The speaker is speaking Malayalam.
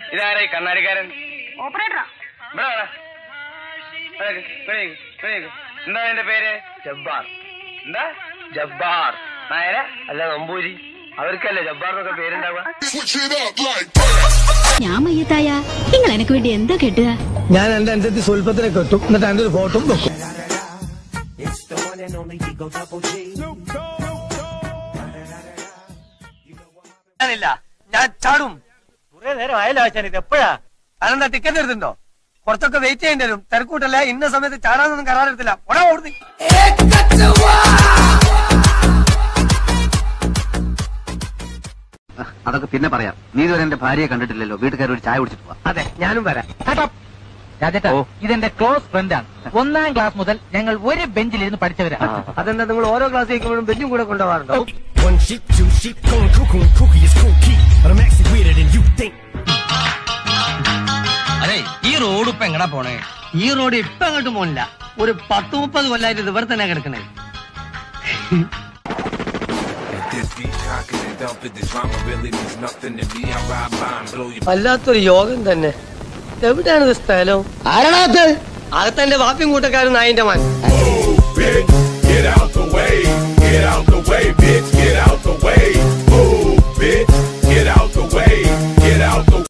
ഇതാരാ ഈ കണ്ണാടിക്കാരൻ ഓപ്പറേറ്ററാ ഇവിടെ വാടാ. ഇവിടെ നിക്ക്, ഇവിടെ നിക്ക്, ഇവിടെ നിക്ക്. എന്താ നിന്റെ പേര് ജബ്ബാർ എന്താ ജബ്ബാർ നായര അല്ല നമ്പൂരി അവർക്കല്ലേ ജബ്ബാർ എന്നൊക്കെ പേരുണ്ടാവുക ഞാൻ മയ്യത്തായ നിങ്ങൾ എനക്ക് വേണ്ടി എന്താ കെട്ടുക ഞാൻ എന്റെ അനുസരിച്ച് സ്വല്പത്തിനെ കെട്ടും എന്നിട്ട് എന്റെ ഒരു ഫോട്ടോ വെക്കും ഞാനില്ല ഞാൻ ചാടും കുറെ നേരം ആയല്ലോ ആശാൻ ഇത് എപ്പോഴാ അതെന്താ ടിക്കറ്റ് എടുത്തിട്ടുണ്ടോ കുറച്ചൊക്കെ വെയിറ്റ് ചെയ്യേണ്ടി വരും തിരക്കൂട്ടല്ലേ ഇന്ന സമയത്ത് ചാടാനൊന്നും കരാറെടുത്തില്ല ഉടനെ ഓടുന്നു അതൊക്കെ പിന്നെ പറയാം നീ ഇതുവരെ എന്റെ ഭാര്യയെ കണ്ടിട്ടില്ലല്ലോ വീട്ടുകാർ ഒരു ചായ കുടിച്ചിട്ട് പോവാ അതെ ഞാനും വരാം രാജേട്ടാ ഓ. ഇതെന്റെ ക്ലോസ് ഫ്രണ്ടാണ് ഒന്നാം ക്ലാസ് മുതൽ ഞങ്ങൾ ഒരു ബെഞ്ചിലിരുന്ന് പഠിച്ചവരാ അതെന്താ നിങ്ങൾ ഓരോ ക്ലാസ് കഴിക്കുമ്പോഴും ബെഞ്ചും കൂടെ കൊണ്ടുപോകാറുണ്ടോ One sheep, two sheep, going cuckoo, and cookie is cookie. But I'm actually weirder than you think. അതെ ഈ റോഡ് ഇപ്പൊ എങ്ങടാ പോണേ ഈ റോഡ് ഇപ്പൊ അങ്ങോട്ട് പോണില്ല ഒരു പത്ത് മുപ്പത് കൊല്ലായിട്ട് ഇത് ഇവിടെ തന്നെ കിടക്കണേ വല്ലാത്തൊരു യോഗം തന്നെ എവിടെയാണ് ഇത് സ്ഥലം ആരണാത്ത് അകത്തെന്റെ വാപ്പിയും കൂട്ടക്കാരും നായിന്റെ മാൻ